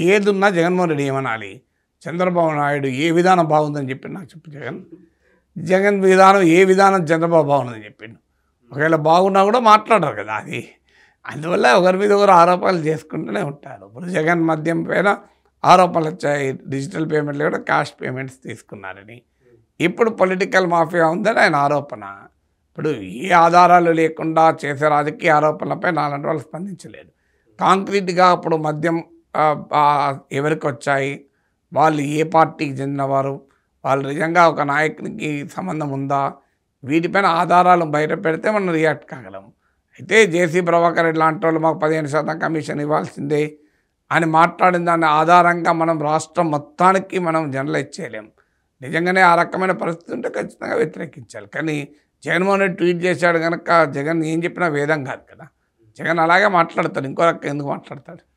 ఏది ఉన్నా జగన్మోహన్ రెడ్డి ఏమనాలి చంద్రబాబు నాయుడు ఏ విధానం బాగుందని చెప్పి నాకు చెప్పు జగన్ జగన్ విధానం ఏ విధానం చంద్రబాబు బాగుందని చెప్పిండు ఒకవేళ బాగున్నా కూడా మాట్లాడరు కదా అది అందువల్ల ఒకరి మీద ఒకరు ఆరోపణలు చేసుకుంటూనే ఉంటారు ఇప్పుడు జగన్ మద్యం పైన ఆరోపణలు వచ్చాయి డిజిటల్ పేమెంట్లు కూడా క్యాష్ పేమెంట్స్ తీసుకున్నారని ఇప్పుడు పొలిటికల్ మాఫియా ఉందని ఆయన ఆరోపణ ఇప్పుడు ఏ ఆధారాలు లేకుండా చేసే రాజకీయ ఆరోపణలపై నాలాంటి వాళ్ళు స్పందించలేదు కాంక్రీట్గా అప్పుడు మద్యం ఆ, ఆ, ఎవరికి వచ్చాయి వాళ్ళు ఏ పార్టీకి చెందినవారు వాళ్ళు నిజంగా ఒక నాయకునికి సంబంధం ఉందా వీటిపైన ఆధారాలు బయట పెడితే మనం రియాక్ట్ కాగలం అయితే జేసీ ప్రభాకర్ రెడ్డి లాంటి వాళ్ళు మాకు పదిహేను శాతం కమిషన్ ఇవ్వాల్సిందే అని మాట్లాడిన దాని ఆధారంగా మనం రాష్ట్రం మొత్తానికి మనం జనరలైజ్ చేయలేం నిజంగానే ఆ రకమైన పరిస్థితి ఉంటే ఖచ్చితంగా వ్యతిరేకించాలి కానీ జగన్మోహన్ రెడ్డి ట్వీట్ చేశాడు కనుక జగన్ ఏం చెప్పినా వేదం కాదు కదా జగన్ అలాగే మాట్లాడతాడు ఇంకో రకం ఎందుకు మాట్లాడతాడు